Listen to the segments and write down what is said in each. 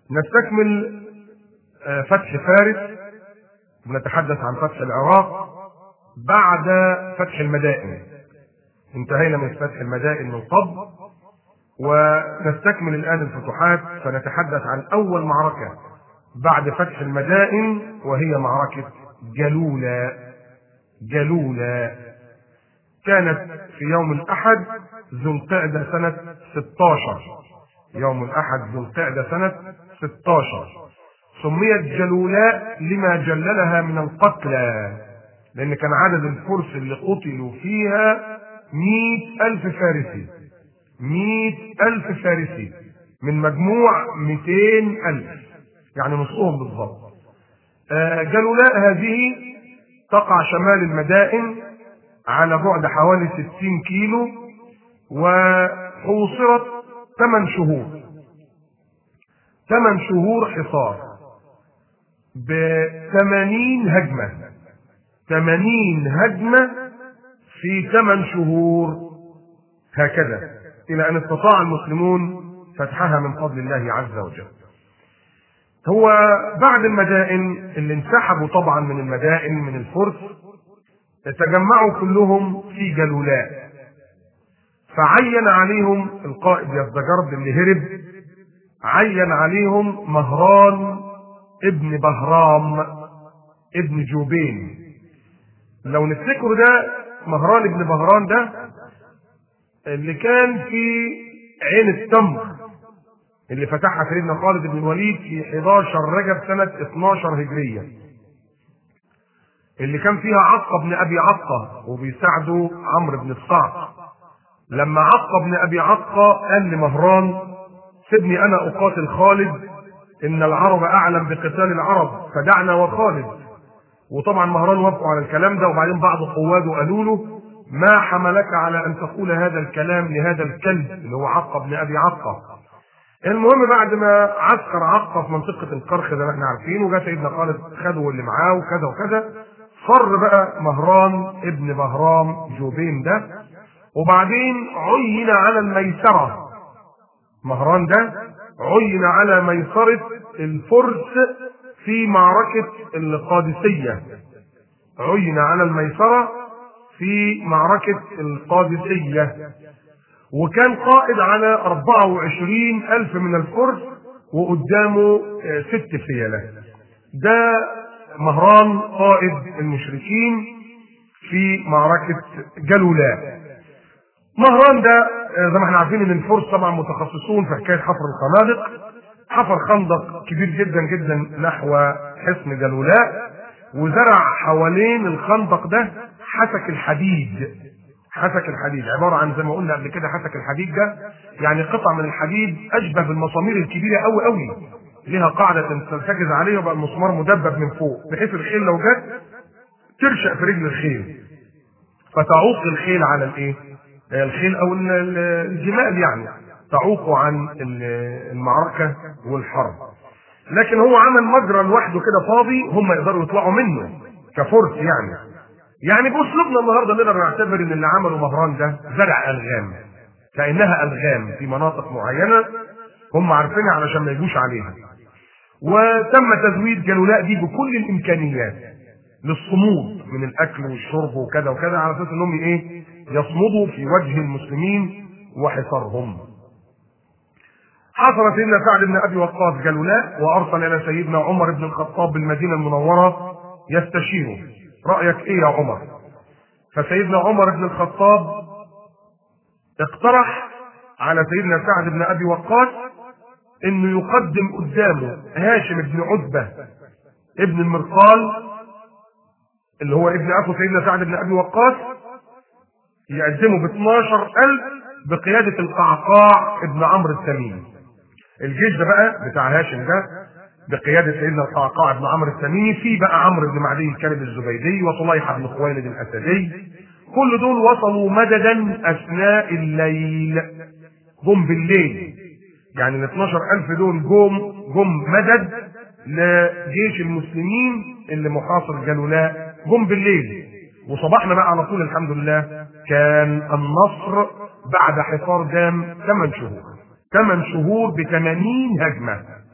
نستكمل آه، فتح فارس ونتحدث عن فتح العراق بعد فتح المدائن انتهينا من فتح المدائن من قبل ونستكمل الآن الفتوحات فنتحدث عن أول معركة بعد فتح المدائن وهي معركة جلولة جلولة كانت في يوم الأحد ذو القعدة سنة 16 يوم الأحد ذو القعدة سنة 16 سميت جلولاء لما جللها من القتلى لأن كان عدد الفرس اللي قتلوا فيها مئة ألف فارسي مئة ألف فارسي من مجموع مئتين ألف يعني نصهم بالضبط آه، جلولاء هذه تقع شمال المدائن على بعد حوالي 60 كيلو وحوصرت 8 شهور 8 شهور حصار ب 80 هجمة 80 هجمة في 8 شهور هكذا إلى أن استطاع المسلمون فتحها من فضل الله عز وجل هو بعد المدائن اللي انسحبوا طبعا من المدائن من الفرس تجمعوا كلهم في جلولاء فعين عليهم القائد يزدجرد اللي هرب عين عليهم مهران ابن بهرام ابن جوبين لو نفتكروا ده مهران ابن بهران ده اللي كان في عين التمر اللي فتحها سيدنا خالد بن الوليد في 11 رجب سنة 12 هجرية اللي كان فيها عقة بن أبي عقة وبيساعده عمرو بن الصعق لما عقة بن أبي عقة قال لمهران سيبني أنا أقاتل خالد إن العرب أعلم بقتال العرب فدعنا وخالد وطبعا مهران وافقوا على الكلام ده وبعدين بعض قواده قالوا له ما حملك على أن تقول هذا الكلام لهذا الكلب اللي هو عقة بن أبي عقة المهم بعد ما عسكر عقة في منطقة القرخ زي ما احنا عارفين وجاء سيدنا خالد خدوا اللي معاه وكذا وكذا فر بقى مهران ابن بهرام جوبين ده وبعدين عين على الميسرة مهران ده عين على ميسرة الفرس في معركة القادسية عين على الميسرة في معركة القادسية وكان قائد على 24 ألف من الفرس وقدامه آه، ست فيلة ده مهران قائد المشركين في معركة جلولاء مهران ده آه، زي ما احنا عارفين ان الفرس طبعا متخصصون في حكايه حفر الخنادق حفر خندق كبير جدا جدا نحو حصن جلولاء وزرع حوالين الخندق ده حسك الحديد حسك الحديد عباره عن زي ما قلنا قبل كده حسك الحديد ده يعني قطع من الحديد اشبه بالمسامير الكبيره قوي قوي لها قاعده ترتكز عليها وبقى المسمار مدبب من فوق بحيث الخيل لو جت ترشق في رجل الخيل فتعوق الخيل على الايه؟ الخيل او ال- ال- الجمال يعني تعوق عن ال- المعركه والحرب. لكن هو عمل مجرى لوحده كده فاضي هم يقدروا يطلعوا منه كفرس يعني. يعني باسلوبنا النهارده نقدر نعتبر ان اللي عمله مهران ده زرع الغام كانها الغام في مناطق معينه هم عارفينها علشان ما يجوش عليها. وتم تزويد جلولاء دي بكل الامكانيات للصمود من الاكل والشرب وكذا وكذا على اساس انهم ايه يصمدوا في وجه المسلمين وحصارهم. حصل سيدنا سعد بن ابي وقاص جلولاء وارسل الى سيدنا عمر بن الخطاب بالمدينه المنوره يستشيره رايك ايه يا عمر؟ فسيدنا عمر بن الخطاب اقترح على سيدنا سعد بن ابي وقاص انه يقدم قدامه هاشم بن عتبه ابن المرقال اللي هو ابن اخو سيدنا سعد بن ابي وقاص يقدمه ب 12000 بقياده القعقاع ابن عمرو التميمي. الجيش ده بقى بتاع هاشم ده بقياده سيدنا القعقاع بن عمرو التميمي في بقى عمرو بن معدي الكلب الزبيدي وطليحه بن خويلد الاسدي كل دول وصلوا مددا اثناء الليل جم بالليل يعني ال 12000 دول جم جم مدد لجيش المسلمين اللي محاصر جلولاء جم بالليل وصباحنا بقى على طول الحمد لله كان النصر بعد حصار دام 8 شهور 8 شهور ب 80 هجمه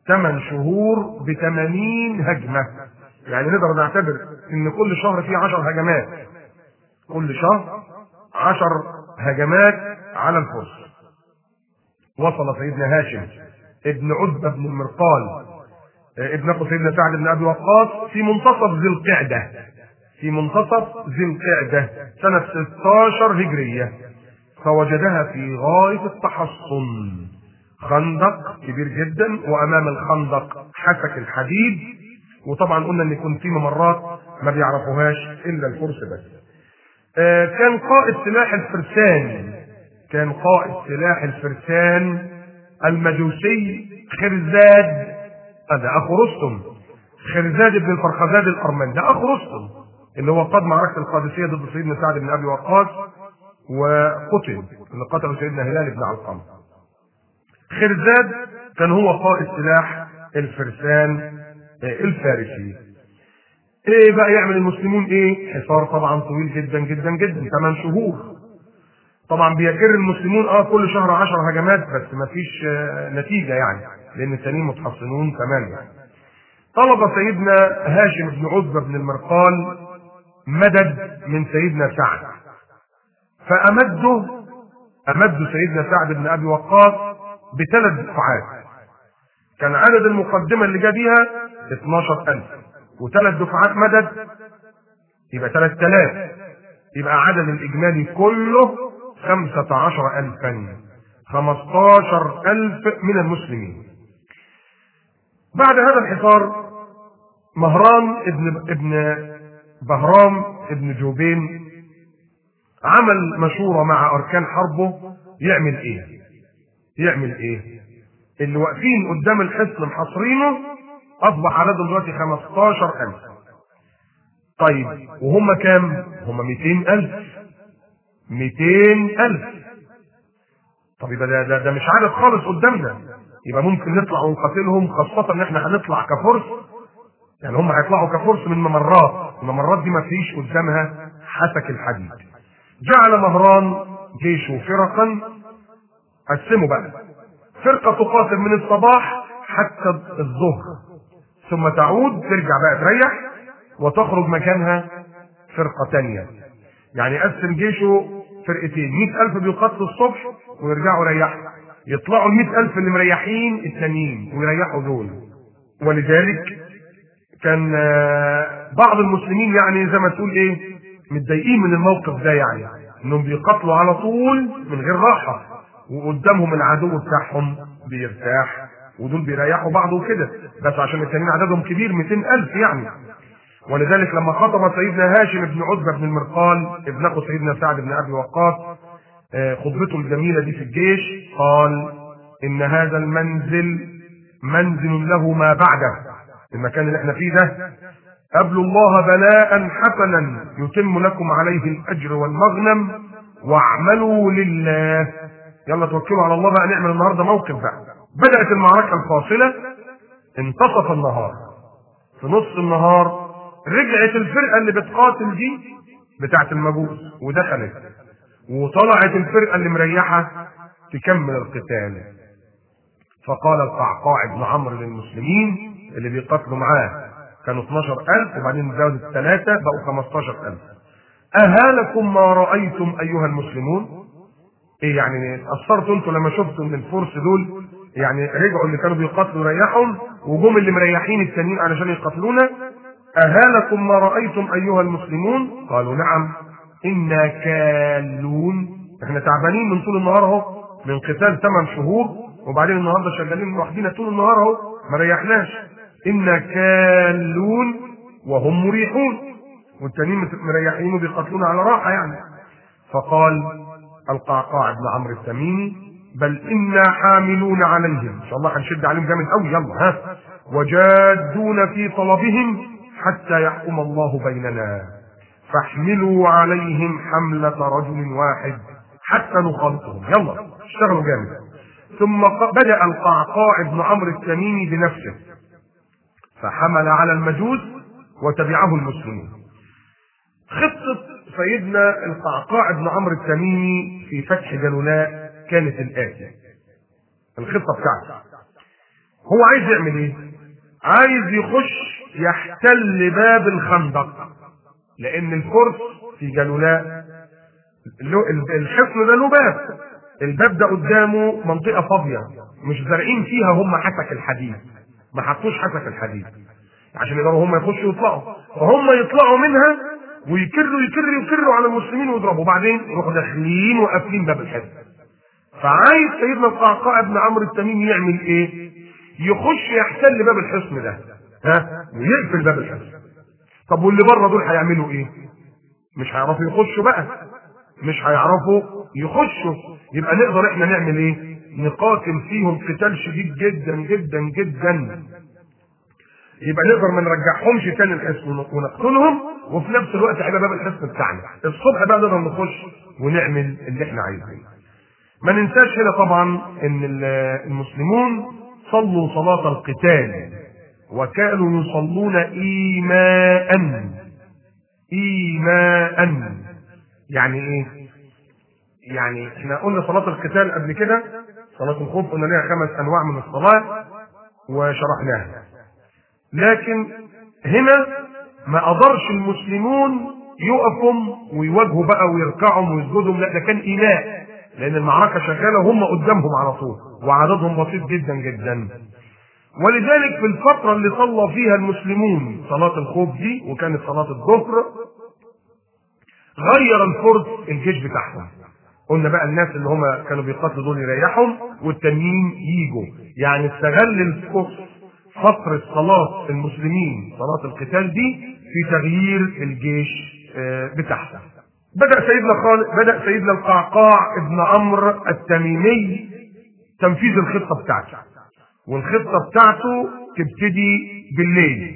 ثمان شهور بثمانين هجمة يعني نقدر نعتبر ان كل شهر فيه عشر هجمات كل شهر عشر هجمات على الفرس وصل سيدنا هاشم ابن عتبة بن المرقال ابن اخو سيدنا سعد بن ابي وقاص في منتصف ذي القعده في منتصف ذي القعده سنه 16 هجريه فوجدها في غايه التحصن خندق كبير جدا وامام الخندق حسك الحديد وطبعا قلنا ان يكون في ممرات ما بيعرفوهاش الا الفرس بس آه كان قائد سلاح الفرسان كان قائد سلاح الفرسان المجوسي خرزاد هذا اخو رستم خرزاد بن الفرخزاد الارمني ده اخو رستم اللي هو قاد معركه القادسيه ضد سيدنا سعد بن ابي وقاص وقتل اللي قتله سيدنا هلال بن علقمه خرزاد كان هو قائد سلاح الفرسان الفارسي ايه بقى يعمل المسلمون ايه حصار طبعا طويل جدا جدا جدا 8 شهور طبعا بيكر المسلمون اه كل شهر 10 هجمات بس ما فيش آه نتيجه يعني لان التانيين متحصنون تمام يعني طلب سيدنا هاشم بن عتبه بن المرقال مدد من سيدنا سعد فامده امد سيدنا سعد بن ابي وقاص بثلاث دفعات كان عدد المقدمه اللي جا بيها 12000 وثلاث دفعات مدد يبقى 3000 يبقى عدد الاجمالي كله 15000 15000 من المسلمين بعد هذا الحصار مهران ابن ابن بهرام ابن جوبين عمل مشورة مع أركان حربه يعمل إيه؟ يعمل إيه؟ اللي واقفين قدام الحصن محاصرينه أصبح عددهم دلوقتي 15000 طيب وهم كام؟ هم 200000 200000 طب يبقى ده, ده, ده مش عدد خالص قدامنا يبقى ممكن نطلع ونقاتلهم خاصة ان احنا هنطلع كفرس يعني هم هيطلعوا كفرس من ممرات الممرات دي ما فيش قدامها حسك الحديد جعل مهران جيشه فرقا قسموا بقى فرقة تقاتل من الصباح حتى الظهر ثم تعود ترجع بقى تريح وتخرج مكانها فرقة تانية يعني قسم جيشه فرقتين مئة ألف بيقاتلوا الصبح ويرجعوا يريحوا يطلعوا المئة ألف اللي مريحين التانيين ويريحوا دول ولذلك كان بعض المسلمين يعني زي ما تقول ايه متضايقين من الموقف ده يعني انهم بيقاتلوا على طول من غير راحه وقدامهم العدو بتاعهم بيرتاح ودول بيريحوا بعض وكده بس عشان التانيين عددهم كبير 200000 يعني ولذلك لما خطب سيدنا هاشم بن عتبة بن المرقال ابن اخو سيدنا سعد بن ابي وقاص خطبته الجميلة دي في الجيش قال ان هذا المنزل منزل له ما بعده المكان اللي احنا فيه ده قبلوا الله بلاء حسنا يتم لكم عليه الاجر والمغنم واعملوا لله يلا توكلوا على الله بقى نعمل النهارده موقف بقى بدات المعركه الفاصله انتصف النهار في نص النهار رجعت الفرقه اللي بتقاتل دي بتاعت المجوس ودخلت وطلعت الفرقه اللي مريحه تكمل القتال فقال القعقاع بن عمرو للمسلمين اللي بيقاتلوا معاه كانوا 12000 وبعدين زادوا الثلاثة بقوا 15000 أهالكم ما رأيتم أيها المسلمون؟ إيه يعني أثرتوا أنتوا لما شفتوا إن الفرس دول يعني رجعوا اللي كانوا بيقاتلوا ريحهم وجم اللي مريحين التانيين علشان يقاتلونا أهالكم ما رأيتم أيها المسلمون؟ قالوا نعم إنا كالون إحنا تعبانين من طول النهار أهو من قتال ثمان شهور وبعدين النهارده شغالين لوحدينا طول النهار أهو ما ريحناش إنا كالون وهم مريحون والتانيين مريحين وبيقاتلون على راحة يعني فقال القعقاع بن عمرو التميمي بل إنا حاملون عليهم إن شاء الله هنشد عليهم جامد قوي يلا ها وجادون في طلبهم حتى يحكم الله بيننا فاحملوا عليهم حملة رجل واحد حتى نخالطهم يلا اشتغلوا جامد ثم بدأ القعقاع بن عمرو التميمي بنفسه فحمل على المجوس وتبعه المسلمون خطة سيدنا القعقاع بن عمرو التميمي في فتح جلولاء كانت الآتية الخطة بتاعته هو عايز يعمل ايه عايز يخش يحتل باب الخندق لان الفرس في جلولاء الحصن ده له باب الباب ده قدامه منطقه فاضيه مش زارعين فيها هم حسك الحديد ما حطوش حسك الحديد عشان يقدروا هم يخشوا يطلعوا فهم يطلعوا منها ويكروا يكروا يكروا على المسلمين ويضربوا بعدين يروحوا داخلين وقافلين باب الحصن فعايز سيدنا القعقاع بن عمرو التميمي يعمل ايه؟ يخش يحتل باب الحصن ده ها ويقفل باب الحصن طب واللي بره دول هيعملوا ايه؟ مش هيعرفوا يخشوا بقى مش هيعرفوا يخشوا يبقى نقدر احنا نعمل ايه؟ نقاتل فيهم قتال شديد جدا جدا جدا يبقى نقدر ما نرجعهمش تاني الحصن ونقتلهم وفي نفس الوقت هيبقى باب الحصن بتاعنا الصبح بقى نقدر نخش ونعمل اللي احنا عايزينه ما ننساش هنا طبعا ان المسلمون صلوا صلاة القتال وكانوا يصلون ايماء ايماء يعني ايه يعني احنا قلنا صلاة القتال قبل كده صلاة الخوف قلنا لها خمس انواع من الصلاة وشرحناها لكن هنا ما قدرش المسلمون يقفوا ويواجهوا بقى ويركعوا ويسجدوا لا ده كان ايماء لان المعركه شغاله وهم قدامهم على طول وعددهم بسيط جدا جدا ولذلك في الفترة اللي صلى فيها المسلمون صلاة الخوف دي وكانت صلاة الظهر غير الفرس الجيش بتاعهم قلنا بقى الناس اللي هم كانوا بيقاتلوا دول يريحهم والتانيين يجوا يعني استغل الفرس فترة صلاة المسلمين صلاة القتال دي في تغيير الجيش بتاعهم بدأ سيدنا خالد بدأ سيدنا القعقاع ابن عمرو التميمي تنفيذ الخطة بتاعته والخطة بتاعته تبتدي بالليل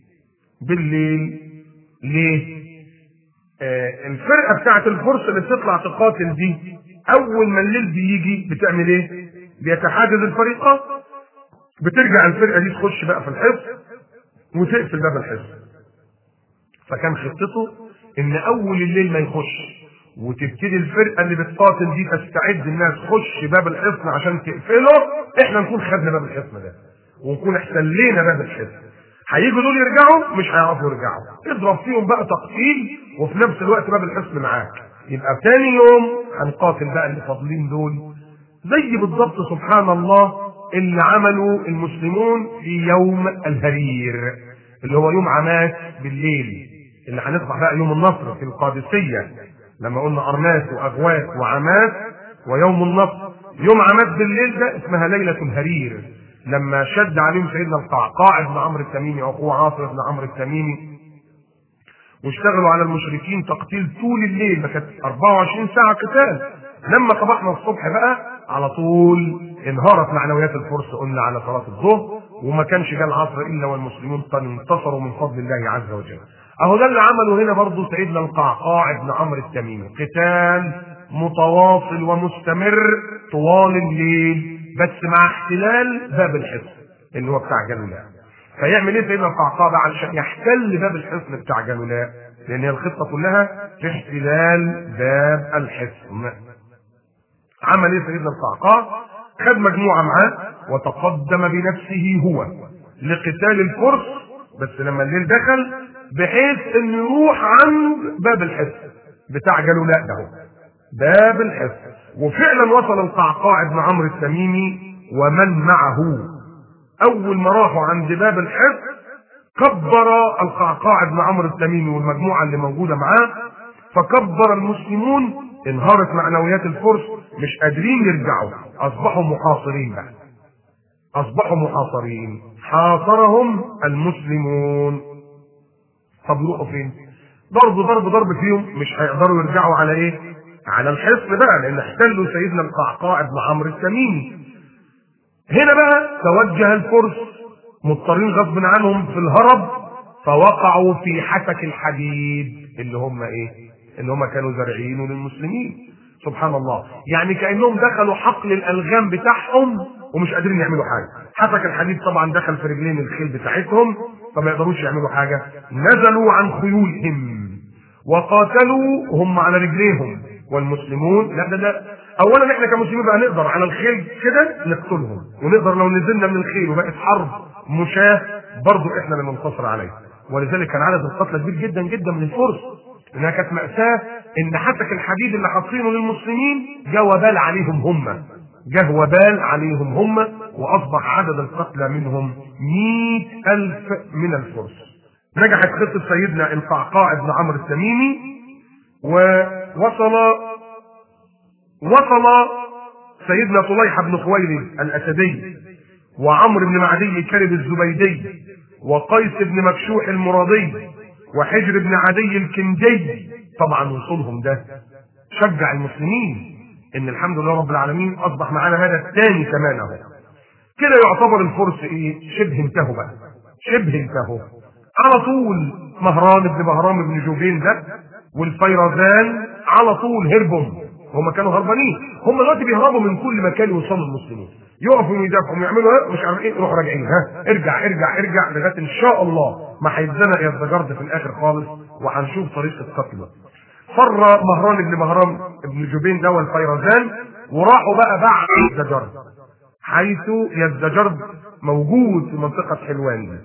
بالليل ليه؟ آه الفرقة بتاعت الفرس اللي بتطلع تقاتل دي أول ما الليل بيجي بتعمل إيه؟ بيتحاجز الفريقة بترجع الفرقة دي تخش بقى في الحصن وتقفل باب الحصن فكان خطته ان اول الليل ما يخش وتبتدي الفرقه اللي بتقاتل دي تستعد انها تخش باب الحصن عشان تقفله احنا نكون خدنا باب الحصن ده ونكون احتلينا باب الحصن هيجوا دول يرجعوا مش هيعرفوا يرجعوا اضرب فيهم بقى تقتيل وفي نفس الوقت باب الحصن معاك يبقى تاني يوم هنقاتل بقى اللي فاضلين دول زي بالظبط سبحان الله اللي عملوا المسلمون في يوم الهرير اللي هو يوم عماس بالليل اللي هنصبح بقى يوم النصر في القادسية لما قلنا أرماس وأغواس وعماس ويوم النصر يوم عماس بالليل ده اسمها ليلة الهرير لما شد عليهم سيدنا القعقاع بن عمرو التميمي واخوه عاصر بن عمرو التميمي واشتغلوا على المشركين تقتيل طول الليل ما كانت 24 ساعة قتال لما صبحنا الصبح بقى على طول انهارت معنويات الفرس قلنا على صلاة الظهر وما كانش جاء العصر الا والمسلمون قد انتصروا من فضل الله عز وجل اهو ده اللي عمله هنا برضه سيدنا القعقاع بن عمرو التميمي قتال متواصل ومستمر طوال الليل بس مع احتلال باب الحصن اللي هو بتاع جلولاء فيعمل ايه سيدنا القعقاع بقى علشان يحتل باب الحصن بتاع جلولاء لان هي الخطه كلها في احتلال باب الحصن عمل ايه سيدنا القعقاع خد مجموعه معاه وتقدم بنفسه هو لقتال الفرس بس لما الليل دخل بحيث انه يروح عند باب الحصن بتاع جلولاء ده باب الحصن وفعلا وصل القعقاع بن عمرو التميمي ومن معه اول ما راحوا عند باب الحصن كبر القعقاع بن عمرو التميمي والمجموعه اللي موجوده معاه فكبر المسلمون انهارت معنويات الفرس مش قادرين يرجعوا اصبحوا محاصرين بقى اصبحوا محاصرين حاصرهم المسلمون طب يروحوا فين ضرب ضرب ضرب فيهم مش هيقدروا يرجعوا على ايه على الحصن بقى لان احتلوا سيدنا القعقاع بن عمرو التميمي هنا بقى توجه الفرس مضطرين غصب عنهم في الهرب فوقعوا في حسك الحديد اللي هم ايه اللي هم كانوا زارعينه للمسلمين سبحان الله يعني كانهم دخلوا حقل الالغام بتاعهم ومش قادرين يعملوا حاجه حسك الحديد طبعا دخل في رجلين الخيل بتاعتهم فما يقدروش يعملوا حاجه نزلوا عن خيولهم وقاتلوا هم على رجليهم والمسلمون لا ده ده اولا احنا كمسلمين بقى نقدر على الخيل كده نقتلهم ونقدر لو نزلنا من الخيل وبقت حرب مشاه برضه احنا اللي ننتصر عليه ولذلك كان عدد القتلى كبير جدا جدا من الفرس انها كانت ماساه ان حتك الحديد اللي حاطينه للمسلمين جه وبال عليهم هم جه وبال عليهم هم واصبح عدد القتلى منهم مئة الف من الفرس نجحت خطه سيدنا القعقاع بن عمرو التميمي ووصل وصل سيدنا طليحة بن خويلد الأسدي وعمرو بن معدي كرب الزبيدي وقيس بن مكشوح المرادي وحجر بن عدي الكندي طبعا وصولهم ده شجع المسلمين ان الحمد لله رب العالمين اصبح معانا هذا الثاني كمان اهو كده يعتبر الفرس ايه شبه انتهوا بقى شبه انتهوا على طول مهران بن مهران بن جوبين ده والفيرزان على طول هربهم هم كانوا هربانين هم دلوقتي بيهربوا من كل مكان يوصلوا المسلمين يقفوا ويدافعوا ويعملوا ايه مش عارف ايه يروحوا راجعين ها ارجع ارجع ارجع لغايه ان شاء الله ما هيتزنق يتزجرد في الاخر خالص وهنشوف طريقه قتله فر مهران بن مهران بن جوبين ده والفيرزان وراحوا بقى بعد الزجرد حيث يزدجرد موجود في منطقه حلوان دي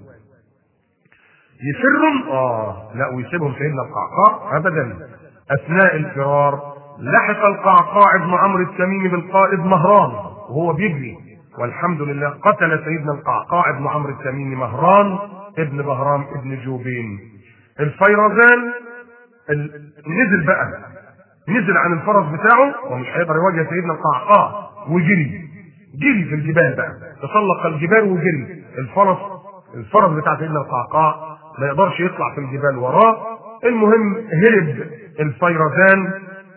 يسرهم اه لا ويسيبهم سيدنا القعقاع ابدا اثناء الفرار لحق القعقاع بن عمرو التميمي بالقائد مهران وهو بيجري والحمد لله قتل سيدنا القعقاع بن عمرو التميمي مهران ابن بهرام ابن جوبين الفيرزان ال... نزل بقى نزل عن الفرس بتاعه ومش هيقدر يواجه سيدنا القعقاع وجري جري في الجبال بقى تسلق الجبال وجري الفرس الفرس بتاع سيدنا القعقاع ما يقدرش يطلع في الجبال وراه المهم هرب الفيرزان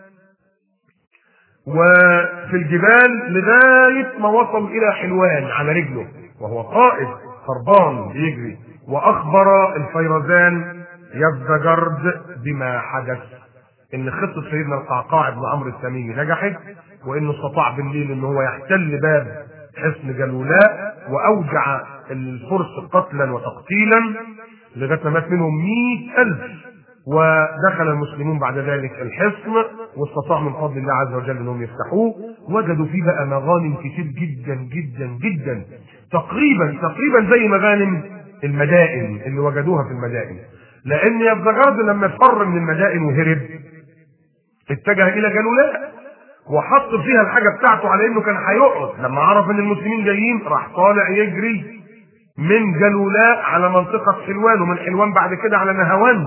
وفي الجبال لغاية ما وصل إلى حلوان على رجله وهو قائد هربان بيجري وأخبر الفيرزان يزدجرد بما حدث إن خطة سيدنا القعقاع بن عمرو التميمي نجحت وإنه استطاع بالليل إن هو يحتل باب حصن جلولاء وأوجع الفرس قتلا وتقتيلا لغاية ما مات منهم مئة ألف ودخل المسلمون بعد ذلك الحصن واستطاعوا من فضل الله عز وجل انهم يفتحوه وجدوا فيه بقى مغانم كتير جدا جدا جدا تقريبا تقريبا زي مغانم المدائن اللي وجدوها في المدائن لان يزدجرد لما فر من المدائن وهرب اتجه الى جلولاء وحط فيها الحاجه بتاعته على انه كان هيقعد لما عرف ان المسلمين جايين راح طالع يجري من جلولاء على منطقه حلوان ومن حلوان بعد كده على نهوان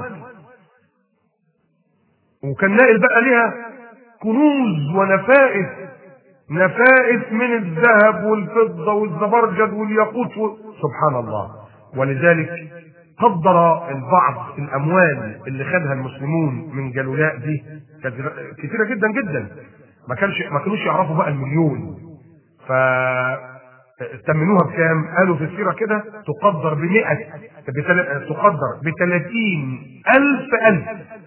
وكان ناقل بقى ليها كنوز ونفائس نفائس من الذهب والفضة والزبرجد والياقوت و... سبحان الله ولذلك قدر البعض الأموال اللي خدها المسلمون من جلولاء دي كانت كثيرة جدا جدا ما كانش ما كانوش يعرفوا بقى المليون ف تمنوها بكام؟ قالوا في السيرة كده تقدر ب 100 بتل... تقدر ب 30 ألف ألف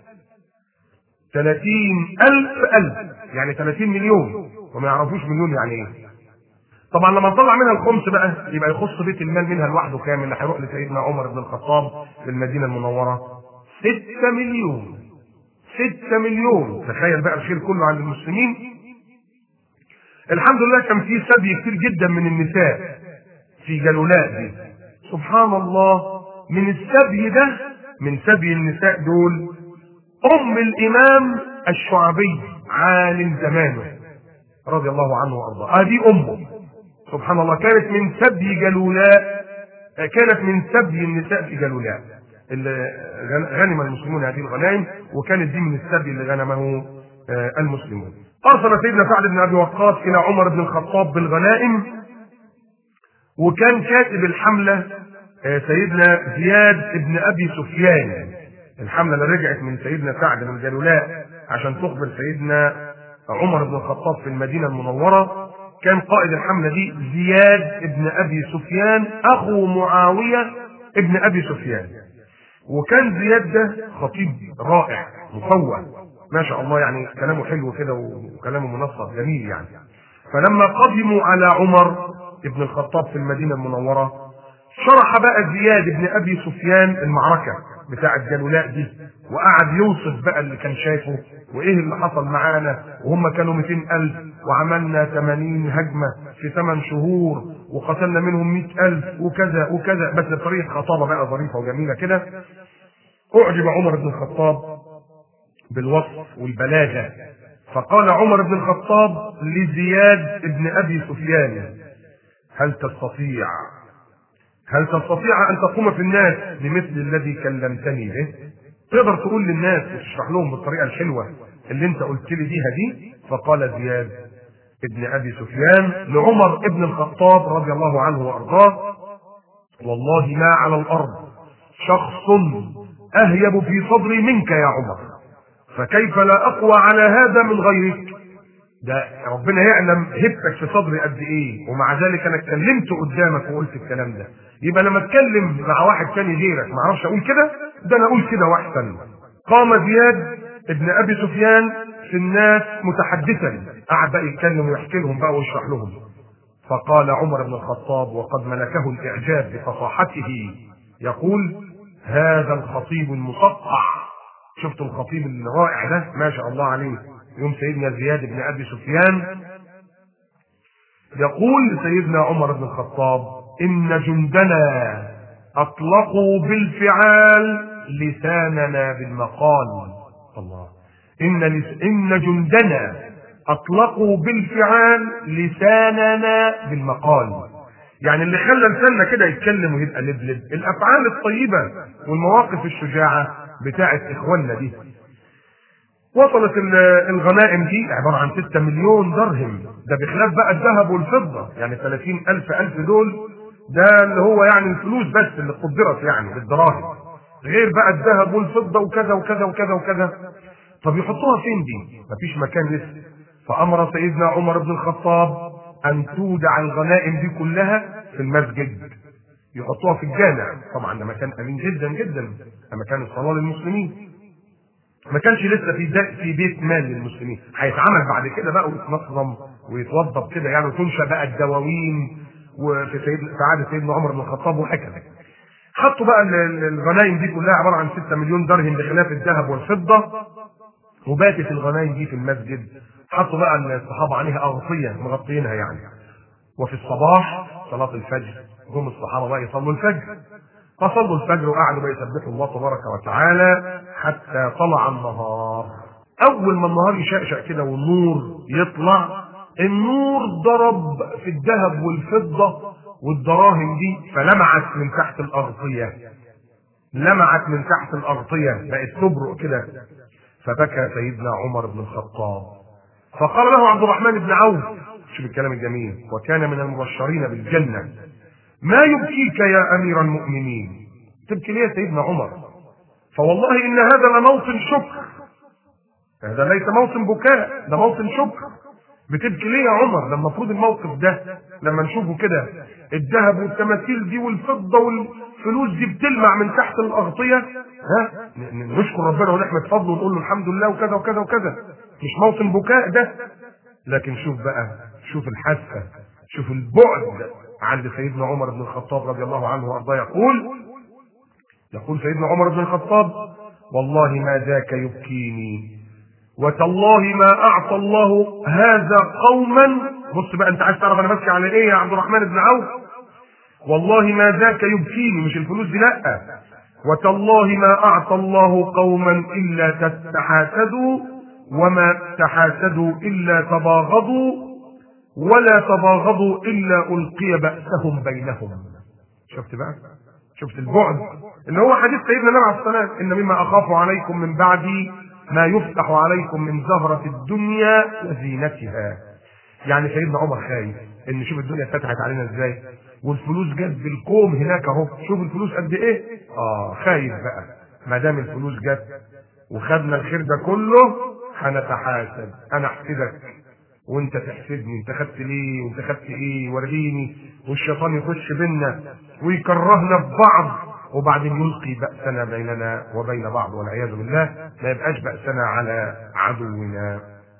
30 ألف ألف يعني 30 مليون وما يعرفوش مليون يعني ايه طبعا لما نطلع منها الخمس بقى يبقى يخص بيت المال منها لوحده كام اللي هيروح لسيدنا عمر بن الخطاب في المدينة المنورة 6 مليون 6 مليون تخيل بقى الخير كله عند المسلمين الحمد لله كان في سبي كتير جدا من النساء في جلولاء دي سبحان الله من السبي ده من سبي النساء دول ام الامام الشعبي عالم زمانه رضي الله عنه وارضاه هذه امه سبحان الله كانت من سبي جلولاء كانت من سبي النساء في جلولاء اللي غنم المسلمون هذه الغنائم وكانت دي من السبي اللي غنمه المسلمون ارسل سيدنا سعد بن ابي وقاص الى عمر بن الخطاب بالغنائم وكان كاتب الحمله سيدنا زياد بن ابي سفيان الحمله اللي رجعت من سيدنا سعد من جلولاء عشان تخبر سيدنا عمر بن الخطاب في المدينه المنوره كان قائد الحمله دي زياد بن ابي سفيان اخو معاويه ابن ابي سفيان وكان زياد ده خطيب رائع مفوه ما شاء الله يعني كلامه حلو كده وكلامه منصف جميل يعني فلما قدموا على عمر ابن الخطاب في المدينه المنوره شرح بقى زياد بن ابي سفيان المعركه بتاع الجلولاء دي وقعد يوصف بقى اللي كان شايفه وايه اللي حصل معانا وهم كانوا 200 ألف وعملنا 80 هجمة في 8 شهور وقتلنا منهم 100 ألف وكذا وكذا بس بطريقة خطابة بقى ظريفة وجميلة كده أعجب عمر بن الخطاب بالوصف والبلاغة فقال عمر بن الخطاب لزياد بن أبي سفيان هل تستطيع هل تستطيع أن تقوم في الناس بمثل الذي كلمتني به تقدر تقول للناس وتشرح لهم بالطريقة الحلوة اللي انت قلت لي بيها دي فقال زياد ابن أبي سفيان لعمر ابن الخطاب رضي الله عنه وأرضاه والله ما على الأرض شخص أهيب في صدري منك يا عمر فكيف لا أقوى على هذا من غيرك ده ربنا يعلم هبتك في صدري قد ايه ومع ذلك انا اتكلمت قدامك وقلت الكلام ده يبقى لما اتكلم مع واحد تاني غيرك ما اعرفش اقول كده ده انا اقول كده واحسن قام زياد ابن ابي سفيان في الناس متحدثا قعد بقى يتكلم ويحكي لهم بقى ويشرح لهم فقال عمر بن الخطاب وقد ملكه الاعجاب بفصاحته يقول هذا الخطيب المصقع شفت الخطيب الرائع ده ما شاء الله عليه يوم سيدنا زياد بن ابي سفيان يقول سيدنا عمر بن الخطاب ان جندنا اطلقوا بالفعال لساننا بالمقال الله ان لس... ان جندنا اطلقوا بالفعال لساننا بالمقال يعني اللي خلى لساننا كده يتكلم ويبقى لبلب الافعال الطيبه والمواقف الشجاعه بتاعت اخواننا دي وصلت الغنائم دي عبارة عن 6 مليون درهم ده بخلاف بقى الذهب والفضة يعني 30 ألف ألف دول ده اللي هو يعني الفلوس بس اللي قدرت يعني بالدراهم غير بقى الذهب والفضة وكذا وكذا وكذا وكذا طب يحطوها فين دي؟ مفيش مكان لسه فأمر سيدنا عمر بن الخطاب أن تودع الغنائم دي كلها في المسجد يحطوها في الجامع طبعا ده مكان أمين جدا جدا ده مكان الصلاة للمسلمين ما كانش لسه في في بيت مال للمسلمين هيتعمل بعد كده بقى ويتنظم ويتوضب كده يعني وتنشا بقى الدواوين وفي سيد في عهد سيدنا عمر بن الخطاب وهكذا حطوا بقى الغنايم دي كلها عباره عن 6 مليون درهم بخلاف الذهب والفضه وباتت الغنايم دي في المسجد حطوا بقى الصحابه عليها اغطيه مغطينها يعني وفي الصباح صلاه الفجر جم الصحابه بقى يصلوا الفجر فصلوا الفجر وقعدوا بقى يسبحوا الله تبارك وتعالى حتى طلع النهار اول ما النهار يشقشق كده والنور يطلع النور ضرب في الذهب والفضه والدراهم دي فلمعت من تحت الاغطيه لمعت من تحت الاغطيه بقت تبرق كده فبكى سيدنا عمر بن الخطاب فقال له عبد الرحمن بن عوف شوف الكلام الجميل وكان من المبشرين بالجنه ما يبكيك يا امير المؤمنين تبكي ليه يا سيدنا عمر فوالله ان هذا لموطن شكر هذا ليس موطن بكاء ده موطن شكر بتبكي ليه يا عمر ده المفروض الموقف ده لما نشوفه كده الذهب والتماثيل دي والفضه والفلوس دي بتلمع من تحت الاغطيه ها نشكر ربنا ونحمد فضله ونقول له الحمد لله وكذا وكذا وكذا مش موطن بكاء ده لكن شوف بقى شوف الحاسه شوف البعد عند سيدنا عمر بن الخطاب رضي الله عنه وارضاه يقول يقول سيدنا عمر بن الخطاب والله ما ذاك يبكيني وتالله ما اعطى الله هذا قوما بص بقى انت عايز تعرف انا ببكي على ايه يا عبد الرحمن بن عوف والله ما ذاك يبكيني مش الفلوس دي لا وتالله ما اعطى الله قوما الا تتحاسدوا وما تحاسدوا الا تباغضوا ولا تباغضوا الا القي باسهم بينهم شفت بقى شفت البعد اللي هو حديث سيدنا النبي عليه الصلاه والسلام ان مما اخاف عليكم من بعدي ما يفتح عليكم من زهرة الدنيا وزينتها يعني سيدنا عمر خايف ان شوف الدنيا اتفتحت علينا ازاي والفلوس جت بالكوم هناك اهو شوف الفلوس قد ايه اه خايف بقى ما دام الفلوس جت وخدنا الخير ده كله هنتحاسب انا احسدك وانت تحسدني انت خدت ليه وانت خدت ايه وريني والشيطان يخش بينا ويكرهنا في بعض وبعدين يلقي بأسنا بيننا وبين بعض والعياذ بالله ما يبقاش بأسنا على عدونا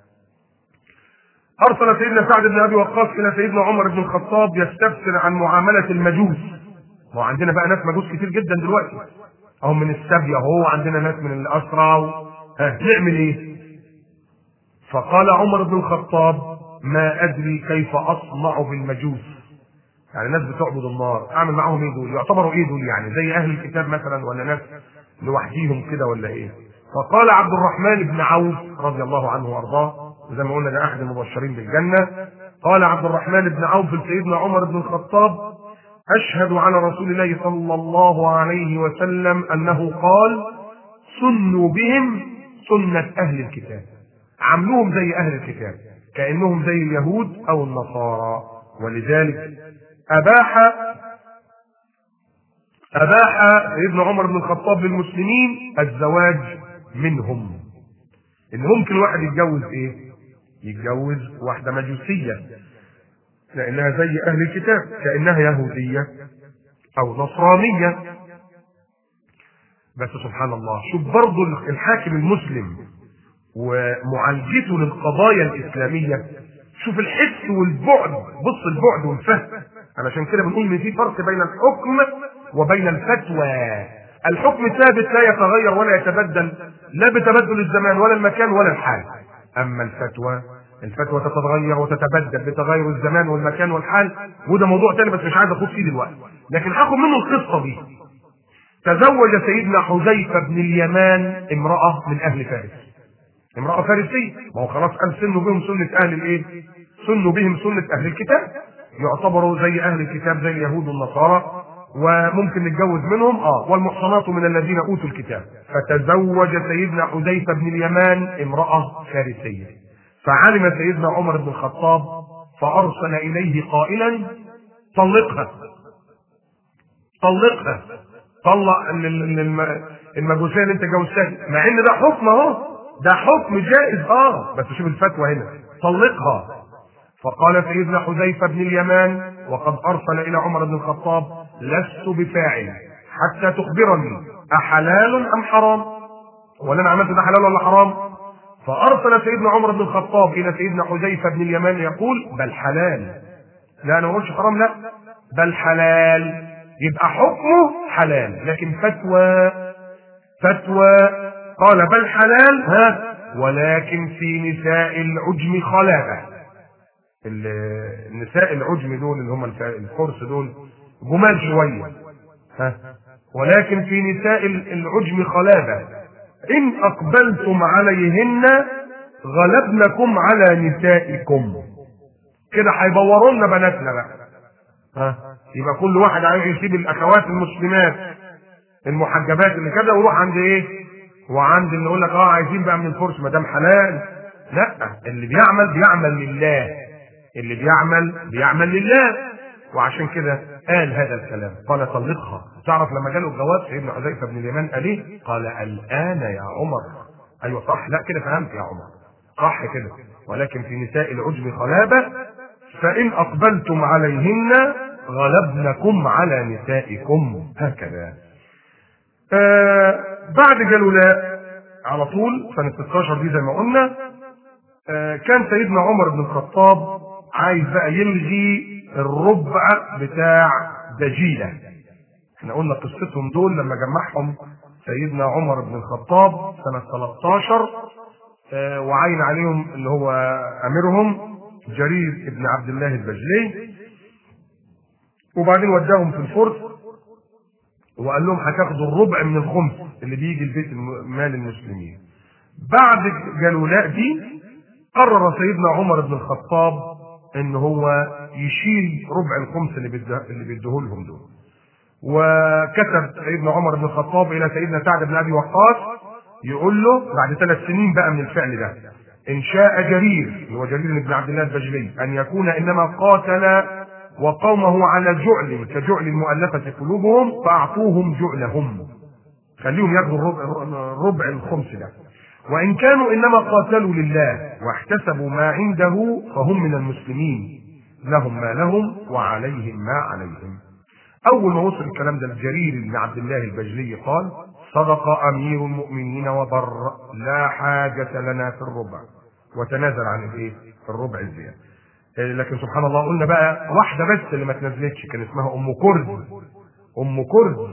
أرسل سيدنا سعد بن أبي وقاص إلى سيدنا عمر بن الخطاب يستفسر عن معاملة المجوس ما عندنا بقى ناس مجوس كتير جدا دلوقتي اهو من السبي اهو عندنا ناس من الاسرى ها نعمل ايه فقال عمر بن الخطاب ما ادري كيف اصنع بالمجوس يعني ناس بتعبد النار اعمل معاهم ايه دول يعتبروا ايه دول يعني زي اهل الكتاب مثلا ولا ناس لوحديهم كده ولا ايه فقال عبد الرحمن بن عوف رضي الله عنه وارضاه وزي ما قلنا ده احد المبشرين بالجنه قال عبد الرحمن بن عوف لسيدنا عمر بن الخطاب اشهد على رسول الله صلى الله عليه وسلم انه قال سنوا بهم سنه اهل الكتاب عملوهم زي اهل الكتاب كانهم زي اليهود او النصارى ولذلك اباح اباح ابن عمر بن الخطاب للمسلمين الزواج منهم ان ممكن واحد يتجوز ايه يتجوز واحده مجوسيه لانها زي اهل الكتاب كانها يهوديه او نصرانيه بس سبحان الله شوف برضه الحاكم المسلم ومعالجته للقضايا الاسلاميه شوف الحس والبعد بص البعد والفهم علشان كده بنقول ان في فرق بين الحكم وبين الفتوى الحكم ثابت لا يتغير ولا يتبدل لا بتبدل الزمان ولا المكان ولا الحال اما الفتوى الفتوى تتغير وتتبدل بتغير الزمان والمكان والحال وده موضوع تاني بس مش عايز اخوض فيه دلوقتي لكن هاخد منه القصه دي تزوج سيدنا حذيفه بن اليمان امراه من اهل فارس امراه فارسيه ما هو خلاص قال سنوا بهم سنه اهل الايه سنوا بهم سنه اهل الكتاب يعتبروا زي اهل الكتاب زي اليهود والنصارى وممكن نتجوز منهم اه والمحصنات من الذين اوتوا الكتاب فتزوج سيدنا حذيفه بن اليمان امراه فارسيه فعلم سيدنا عمر بن الخطاب فارسل اليه قائلا طلقها طلقها طلق المجوسيه اللي انت جوزتها مع ان ده حكم اهو ده حكم جائز اه بس شوف الفتوى هنا طلقها فقال سيدنا حذيفه بن اليمان وقد ارسل الى عمر بن الخطاب لست بفاعل حتى تخبرني احلال ام حرام ولا انا عملت ده حلال ولا حرام فارسل سيدنا عمر بن الخطاب الى سيدنا حذيفه بن اليمان يقول بل حلال لا انا ما قلتش حرام لا بل حلال يبقى حكمه حلال لكن فتوى فتوى قال بل حلال ها ولكن في نساء العجم خلابه النساء العجم دول اللي هم الفرس دول جمال شويه ها ولكن في نساء العجم خلابه ان اقبلتم عليهن غلبنكم على نسائكم كده هيبوروا لنا بناتنا بقى ها يبقى كل واحد عايز يسيب الاخوات المسلمات المحجبات اللي كده ويروح عند ايه وعند اللي يقول لك اه عايزين بقى من الفرس ما دام حلال لا اللي بيعمل بيعمل لله اللي بيعمل بيعمل لله وعشان كده قال هذا الكلام قال طلقها تعرف لما جاله الجواب سيدنا حذيفه بن اليمان قال ايه؟ قال الان يا عمر ايوه صح لا كده فهمت يا عمر صح كده ولكن في نساء العجب خلابه فان اقبلتم عليهن غلبنكم على نسائكم هكذا آه بعد جلولاء على طول سنة 16 دي زي ما قلنا آه كان سيدنا عمر بن الخطاب عايز بقى يلغي الربع بتاع دجيلة احنا قلنا قصتهم دول لما جمعهم سيدنا عمر بن الخطاب سنة 13 آه وعين عليهم اللي هو أميرهم جرير بن عبد الله البجلي وبعدين وداهم في الفرس وقال لهم هتاخدوا الربع من الخمس اللي بيجي البيت مال المسلمين بعد جلولاء دي قرر سيدنا عمر بن الخطاب ان هو يشيل ربع الخمس اللي بيده اللي بيديه لهم دول وكتب سيدنا عمر بن الخطاب الى سيدنا سعد بن ابي وقاص يقول له بعد ثلاث سنين بقى من الفعل ده ان شاء جرير اللي هو جرير بن عبد الله البجلي ان يكون انما قاتل وقومه على جعل كجعل المؤلفة قلوبهم فأعطوهم جعلهم خليهم ياخذوا الربع, الربع الخمس ده وإن كانوا إنما قاتلوا لله واحتسبوا ما عنده فهم من المسلمين لهم ما لهم وعليهم ما عليهم أول ما وصل الكلام ده الجرير بن عبد الله البجلي قال صدق أمير المؤمنين وبر لا حاجة لنا في الربع وتنازل عن الايه؟ الربع الزيادة لكن سبحان الله قلنا بقى واحده بس اللي ما تنزلتش كان اسمها ام كرد ام كرد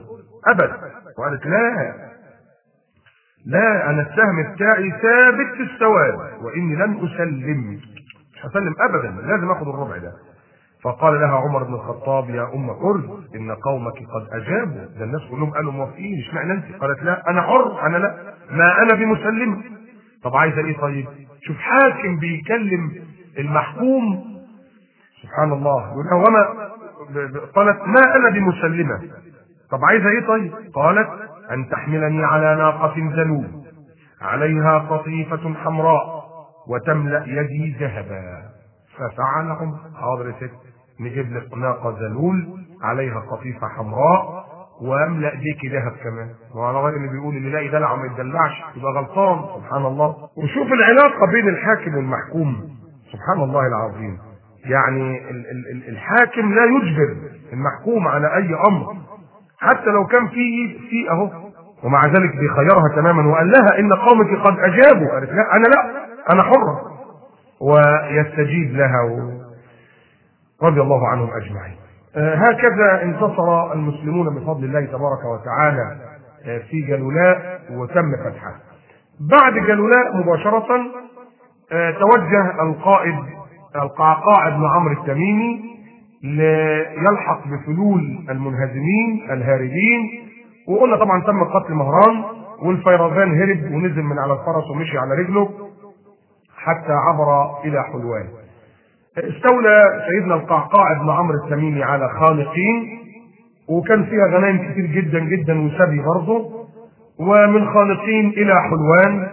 ابدا وقالت لا لا انا السهم بتاعي ثابت في السواد واني لن اسلم مش هسلم ابدا لازم اخد الربع ده فقال لها عمر بن الخطاب يا ام كرد ان قومك قد اجابوا ده الناس كلهم قالوا موافقين اشمعنى انت قالت لا انا حر انا لا ما انا بمسلمه طب عايزه ايه طيب شوف حاكم بيكلم المحكوم سبحان الله يقول لها وما قالت ما انا بمسلمه طب عايزه ايه طيب قالت ان تحملني على ناقه ذلول عليها قطيفه حمراء وتملا يدي ذهبا ففعل عمر حاضر يا ست نجيب لك ناقه ذلول عليها قطيفه حمراء واملا ايديك ذهب كمان وعلى راي اللي بيقول اللي لاقي دلع وما يدلعش يبقى غلطان سبحان الله وشوف العلاقه بين الحاكم والمحكوم سبحان الله العظيم يعني ال- ال- ال- الحاكم لا يجبر المحكوم على اي امر حتى لو كان في في اهو ومع ذلك بيخيرها تماما وقال لها ان قومك قد اجابوا قالت لا انا لا انا حره ويستجيب لها و... رضي الله عنهم اجمعين آه، هكذا انتصر المسلمون بفضل الله تبارك وتعالى آه، في جلولاء وتم فتحها بعد جلولاء مباشرة آه، توجه القائد القعقاع بن عمرو التميمي ليلحق بفلول المنهزمين الهاربين وقلنا طبعا تم قتل مهران والفيروزان هرب ونزل من على الفرس ومشي على رجله حتى عبر الى حلوان استولى سيدنا القعقاع بن عمرو التميمي على خانقين وكان فيها غنائم كتير جدا جدا وسبي برضه ومن خانقين الى حلوان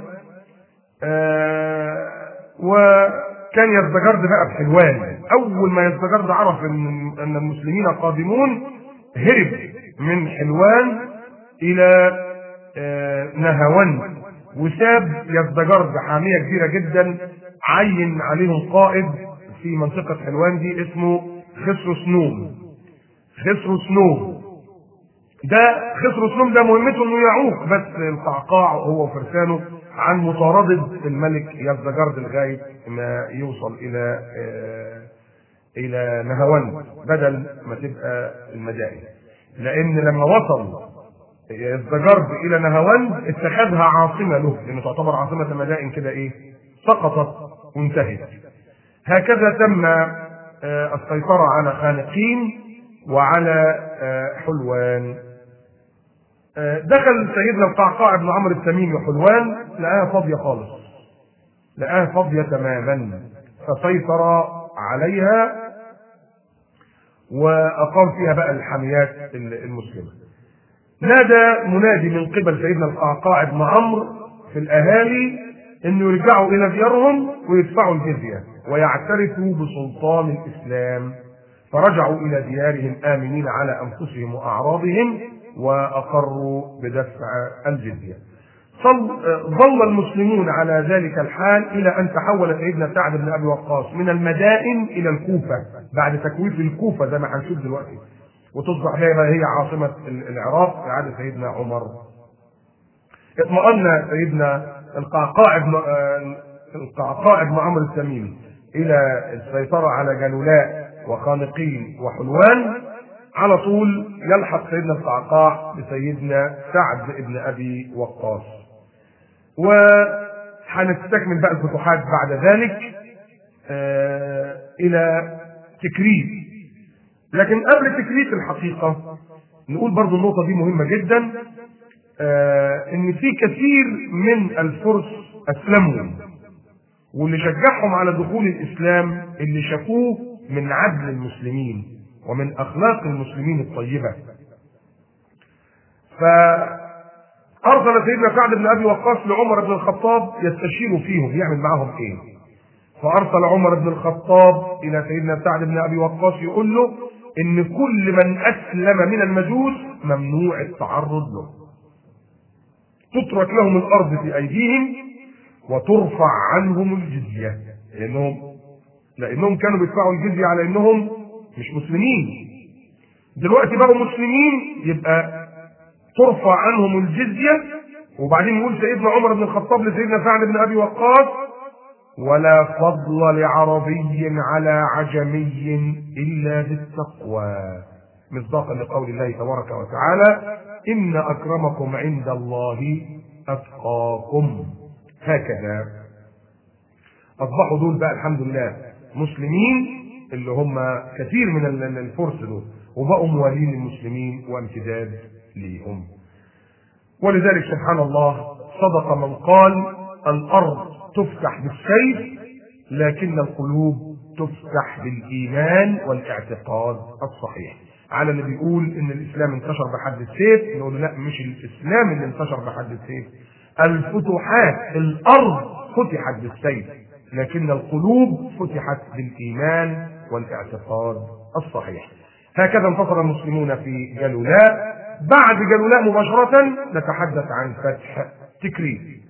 آه وكان يزدجرد بقى بحلوان اول ما يزدجرد عرف ان ان المسلمين قادمون هرب من حلوان الى آه نهاوند وساب يزدجرد حاميه كبيره جدا عين عليهم قائد في منطقه حلوان دي اسمه خسرو سنوم خسرو سنوم ده خسرو سنوم ده مهمته انه يعوق بس القعقاع هو وفرسانه عن مطاردة الملك يزدجرد لغاية ما يوصل إلى آه إلى نهاوند بدل ما تبقى المدائن لأن لما وصل يزدجرد إلى نهاوند اتخذها عاصمة له لأنه تعتبر عاصمة المدائن كده إيه سقطت وانتهت هكذا تم آه السيطرة على خانقين وعلى آه حلوان دخل سيدنا القعقاع بن عمرو التميمي حلوان لقاها فاضيه خالص لقاها فاضيه تماما فسيطر عليها واقام فيها بقى الحاميات المسلمه نادى منادي من قبل سيدنا القعقاع بن عمرو في الاهالي انه يرجعوا الى ديارهم ويدفعوا الجزيه ويعترفوا بسلطان الاسلام فرجعوا الى ديارهم امنين على انفسهم واعراضهم واقروا بدفع الجزيه. ظل المسلمون على ذلك الحال الى ان تحول سيدنا سعد بن ابي وقاص من المدائن الى الكوفه بعد تكويف الكوفه زي ما هنشوف دلوقتي وتصبح هي هي عاصمه العراق في عهد سيدنا عمر. اطمأن سيدنا القعقاع بن القعقاع بن عمرو التميمي الى السيطره على جلولاء وخانقين وحلوان على طول يلحق سيدنا القعقاع بسيدنا سعد بن ابي وقاص وهنستكمل بقى الفتوحات بعد ذلك آه الى تكريت لكن قبل تكريت الحقيقه نقول برضو النقطه دي مهمه جدا آه ان في كثير من الفرس اسلموا واللي شجعهم على دخول الاسلام اللي شافوه من عدل المسلمين ومن اخلاق المسلمين الطيبه فارسل سيدنا سعد بن ابي وقاص لعمر بن الخطاب يستشير فيهم يعمل معهم ايه فارسل عمر بن الخطاب الى سيدنا سعد بن ابي وقاص يقول له ان كل من اسلم من المجوس ممنوع التعرض له تترك لهم الارض في ايديهم وترفع عنهم الجزيه لانهم لانهم كانوا بيدفعوا الجزيه على انهم مش مسلمين دلوقتي بقوا مسلمين يبقى ترفع عنهم الجزيه وبعدين يقول سيدنا عمر بن الخطاب لسيدنا سعد بن ابي وقاص ولا فضل لعربي على عجمي الا بالتقوى مصداقا لقول الله تبارك وتعالى إن أكرمكم عند الله أتقاكم هكذا أصبحوا دول بقى الحمد لله مسلمين اللي هم كثير من الفرس دول وبقوا موالين للمسلمين وامتداد ليهم ولذلك سبحان الله صدق من قال الأرض تفتح بالسيف لكن القلوب تفتح بالإيمان والاعتقاد الصحيح على اللي بيقول ان الاسلام انتشر بحد السيف نقول له لا مش الاسلام اللي انتشر بحد السيف الفتوحات الارض فتحت بالسيف لكن القلوب فتحت بالايمان والاعتقاد الصحيح هكذا انتصر المسلمون في جلولاء بعد جلولاء مباشرة نتحدث عن فتح تكريت